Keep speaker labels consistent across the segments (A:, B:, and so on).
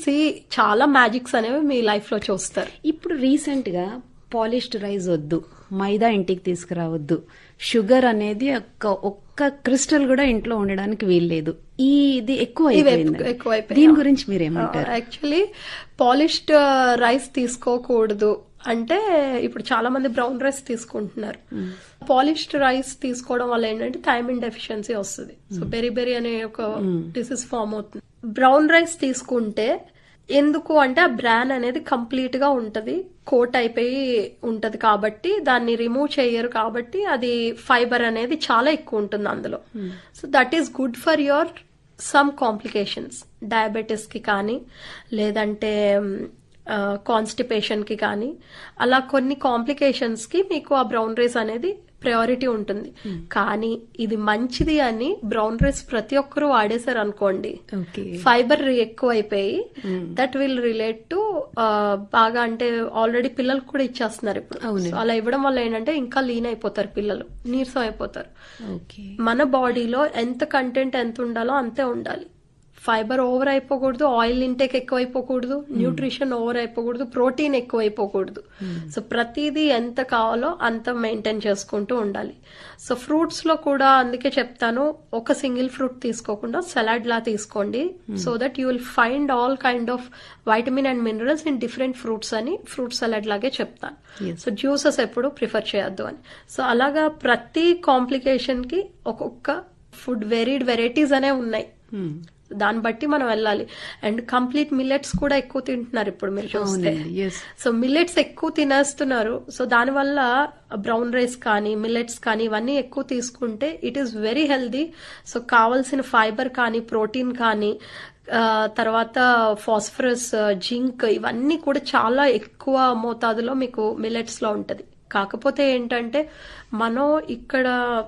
A: See చాలా magics అనేవి మీ life లో చూస్తారు
B: ఇప్పుడు రీసెంట్ గా పాలిష్డ్ రైస్ వద్దు మైదా ఇంటికి తీసుకురావద్దు షుగర్ అనేది ఒక్క ఒక్క క్రిస్టల్ కూడా ఇంట్లో ఉండడానికి వీల్లేదు ఈ ఇది ఎక్కువ
A: ఇవి
B: అయిపోయింది.
A: ఎక్కువైపోయాయి.
B: దీని గురించి మీరేమంటారు
A: యాక్చువల్లీ పాలిష్డ్ రైస్ తీసుకోకూడదు అంటే ఇప్పుడు చాలా మంది బ్రౌన్ రైస్ తీసుకుంటున్నారు పాలిష్డ్ రైస్ తీసుకోవడం వల్ల ఏంటంటే థైమిన్ డెఫిషియన్సీ వస్తుంది సో బెరీ బెరీ అనే ఒక డిసీజ్ ఫామ్ అవుతుంది బ్రౌన్ రైస్ తీసుకుంటే ఎందుకు అంటే ఆ బ్రాన్ అనేది కంప్లీట్ గా ఉంటది కోట్ అయిపోయి ఉంటది కాబట్టి దాన్ని రిమూవ్ చేయరు కాబట్టి అది ఫైబర్ అనేది చాలా ఎక్కువ ఉంటుంది అందులో so that is good for your some complications diabetes కి కానీ లేదంటే కాన్స్టిపేషన్ కి కానీ అలా కొన్ని కాంప్లికేషన్స్ కి మీకు ఆ బ్రౌన్ రైస్ అనేది ప్రయారిటీ ఉంటుంది కానీ ఇది మంచిది అని బ్రౌన్ రైస్ ప్రతి ఒక్కరూ వాడేశారు అనుకోండి
B: ఓకే
A: ఫైబర్ ఎక్కువ అయిపోయి దట్ విల్ రిలేట్ టు బాగా అంటే ఆల్రెడీ పిల్లలకు కూడా ఇచ్చేస్తున్నారు ఇప్పుడు
B: అవును.
A: So, అలా ఇవ్వడం వల్ల ఏంటంటే ఇంకా లీన్ అయిపోతారు పిల్లలు నీరసం అయిపోతారు
B: ఓకే
A: మన బాడీలో ఎంత కంటెంట్ ఎంత ఉండాలో అంతే ఉండాలి ఫైబర్ ఓవర్ అయిపోకూడదు ఆయిల్ ఇంటేక్ ఎక్కువ అయిపోకూడదు న్యూట్రిషన్ ఓవర్ అయిపోకూడదు ప్రోటీన్ ఎక్కువ అయిపోకూడదు సో ప్రతిదీ ఎంత కావాలో అంత మెయింటైన్ చేసుకుంటూ ఉండాలి సో ఫ్రూట్స్ లో కూడా అందుకే చెప్తాను ఒక సింగిల్ ఫ్రూట్ తీసుకోకుండా సలాడ్ లా తీసుకోండి so that you will find all kind of vitamin and minerals in different fruits అని ఫ్రూట్ సలాడ్ లాగే చెప్తాను
B: Yes.
A: సో జ్యూసెస్ ఎప్పుడు ప్రిఫర్ చేయొద్దు అని సో అలాగా ప్రతి కాంప్లికేషన్ కి ఒక్కొక్క ఫుడ్ వెరీడ్ వెరైటీస్ అనే ఉన్నాయి దాన్ని బట్టి మనం వెళ్ళాలి అండ్ కంప్లీట్ మిల్లెట్స్ కూడా ఎక్కువ తింటున్నారు ఇప్పుడు మీరు చూస్తే
B: అవునండి ఎస్
A: సో మిల్లెట్స్ ఎక్కువ తినేస్తున్నారు సో దానివల్ల బ్రౌన్ రైస్ కానీ మిల్లెట్స్ కానీ ఇవన్నీ ఎక్కువ తీసుకుంటే it is very healthy so కావాల్సిన ఫైబర్ కానీ ప్రోటీన్ కానీ ఆ, తర్వాత ఫాస్ఫరస్ జింక్ ఇవన్నీ కూడా చాలా ఎక్కువ మోతాదులో మీకు మిల్లెట్స్ లో ఉంటది కాకపోతే ఏంటంటే మనం ఇక్కడ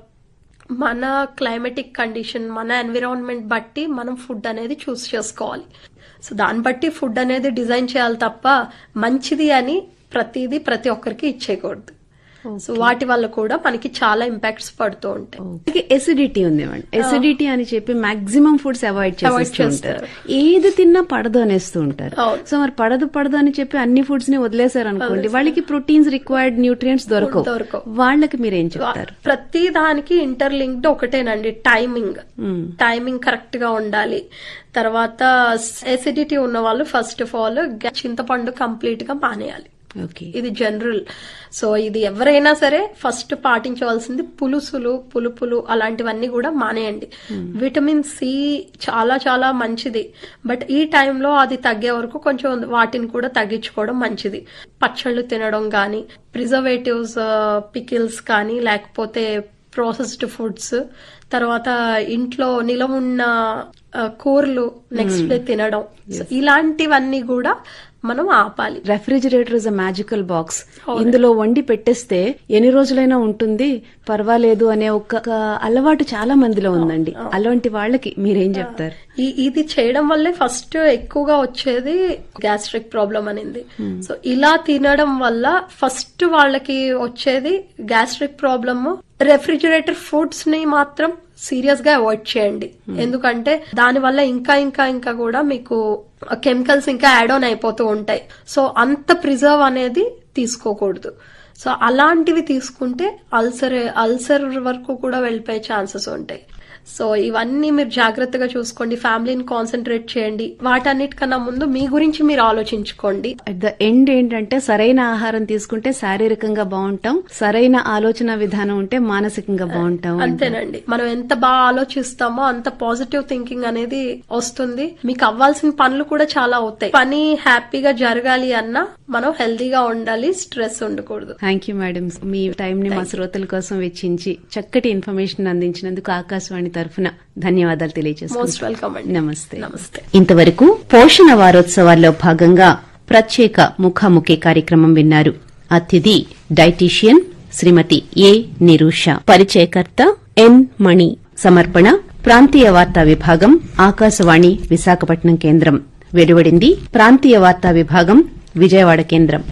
A: మన క్లైమేటిక్ కండిషన్ మన ఎన్విరాన్మెంట్ బట్టి మనం ఫుడ్ అనేది చూస్ చేసుకోవాలి సో దాన్ని బట్టి ఫుడ్ అనేది డిజైన్ చేయాలి తప్ప మంచిది అని ప్రతిదీ ప్రతి ఒక్కరికి ఇచ్చేయకూడదు సో వాటి వల్ల కూడా మనకి చాలా ఇంపాక్ట్స్ పడుతూ ఉంటాయి
B: ఎసిడిటీ ఉంది మేడం ఎసిడిటీ అని చెప్పి మాక్సిమం ఫుడ్స్ అవాయిడ్
A: Avoid
B: చేస్తూ ఉంటారు ఏది తిన్నా పడదు అనేస్తూ ఉంటారు
A: అవును.
B: సో మరి పడదు పడదు అని చెప్పి అన్ని ఫుడ్స్ ని వదిలేశారు అనుకోండి వాళ్ళకి ప్రోటీన్స్ రిక్వైర్డ్ న్యూట్రియంట్స్ దొరకవు
A: దొరకవు.
B: వాళ్ళకి మీరేం చెప్తారు
A: ప్రతి దానికి ఇంటర్లింక్డ్ ఒకటేనండి టైమింగ్
B: మ్మ్.
A: టైమింగ్ కరెక్ట్ గా ఉండాలి తర్వాత ఎసిడిటీ ఉన్న వాళ్ళు ఫస్ట్ ఆఫ్ ఆల్ చింతపండు కంప్లీట్ గా మానేయాలి
B: ఓకే
A: ఇది జనరల్ సో ఇది ఎవరైనా సరే ఫస్ట్ పాటించవలసింది పులుసులు పులుపులు అలాంటివన్నీ కూడా మానేయండి విటమిన్ సి చాలా చాలా మంచిది బట్ ఈ టైంలో అది తగ్గే వరకు కొంచెం వాటిని కూడా తగ్గించుకోవడం మంచిది పచ్చళ్ళు తినడం కానీ ప్రిజర్వేటివ్స్ పికిల్స్ కానీ లేకపోతే ప్రాసెస్డ్ ఫుడ్స్ తర్వాత ఇంట్లో నిలవ ఉన్న ఆ, కూరలు నెక్స్ట్ డే తినడం So, ఇలాంటివన్నీ కూడా మనం ఆపాలి
B: refrigerator is a magical box ఇందులో వండి పెట్టేస్తే ఎన్ని రోజులైనా ఉంటుంది పర్వాలేదు అనే ఒక ఒక అలవాటు చాలా మందిలో ఉందండి అలాంటి వాళ్ళకి మీరేం చెప్తారు
A: ఈ ఇది చేయడం వల్లే ఫస్ట్ ఎక్కువగా వచ్చేది గ్యాస్ట్రిక్ ప్రాబ్లం అనేది సో ఇలా తినడం వల్ల ఫస్ట్ వాళ్ళకి వచ్చేది గ్యాస్ట్రిక్ ప్రాబ్లమ్ రెఫ్రిజిరేటర్ ఫుడ్స్ ని మాత్రం సీరియస్ గా అవాయిడ్ చేయండి ఎందుకంటే దాని వల్ల ఇంకా ఇంకా ఇంకా కూడా మీకు కెమికల్స్ ఇంకా యాడ్ ఆన్ అయిపోతూ ఉంటాయి సో అంత ప్రిజర్వ్ అనేది తీసుకోకూడదు సో అలాంటివి తీసుకుంటే అల్సర్ అల్సర్ వరకు కూడా వెళ్ళిపోయే ఛాన్సెస్ ఉంటాయి సో ఇవన్నీ మీరు జాగ్రత్తగా చూసుకోండి ఫ్యామిలీని కాన్సన్ట్రేట్ చేయండి వాటన్నిటికన్నా ముందు మీ గురించి మీరు ఆలోచించుకోండి
B: అట్ ద ఎండ్ ఏంటంటే సరైన ఆహారం తీసుకుంటే శారీరకంగా బాగుంటాం సరైన ఆలోచన విధానం ఉంటే మానసికంగా బాగుంటాం
A: అంతేనండి మనం ఎంత బాగా ఆలోచిస్తామో అంత పాజిటివ్ థింకింగ్ అనేది వస్తుంది మీకు అవ్వాల్సిన పనులు కూడా చాలా అవుతాయి పని హ్యాపీగా జరగాలి అన్నా మనం హెల్దీగా ఉండాలి స్ట్రెస్ ఉండకూడదు
B: థ్యాంక్ యూ మేడం మీ టైం ని మా శ్రోతల కోసం వెచ్చించి చక్కటి ఇన్ఫర్మేషన్ అందించినందుకు ఆకాశవాణి తరఫున ధన్యవాదాలు
A: మోస్ట్
B: తెలియజేస్తున్నాను
A: వెల్కమ్ అండి
B: నమస్తే
A: నమస్తే
B: ఇంతవరకు పోషణ వారోత్సవాల్లో భాగంగా ప్రత్యేక ముఖాముఖి కార్యక్రమం విన్నారు అతిథి డైటీషియన్ శ్రీమతి ఏ నిరూష పరిచయకర్త ఎన్ మణి సమర్పణ ప్రాంతీయ వార్తా విభాగం ఆకాశవాణి విశాఖపట్నం కేంద్రం వెలువడింది ప్రాంతీయ వార్తా విభాగం విజయవాడ కేంద్రం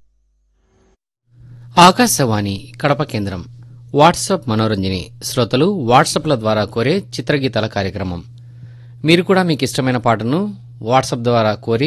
C: ఆకాశవాణి కడప కేంద్రం వాట్సాప్ మనోరంజని శ్రోతలు వాట్సాప్ల ద్వారా కోరే చిత్రగీతాల కార్యక్రమం మీరు కూడా మీకు ఇష్టమైన పాటను వాట్సాప్ ద్వారా కోరి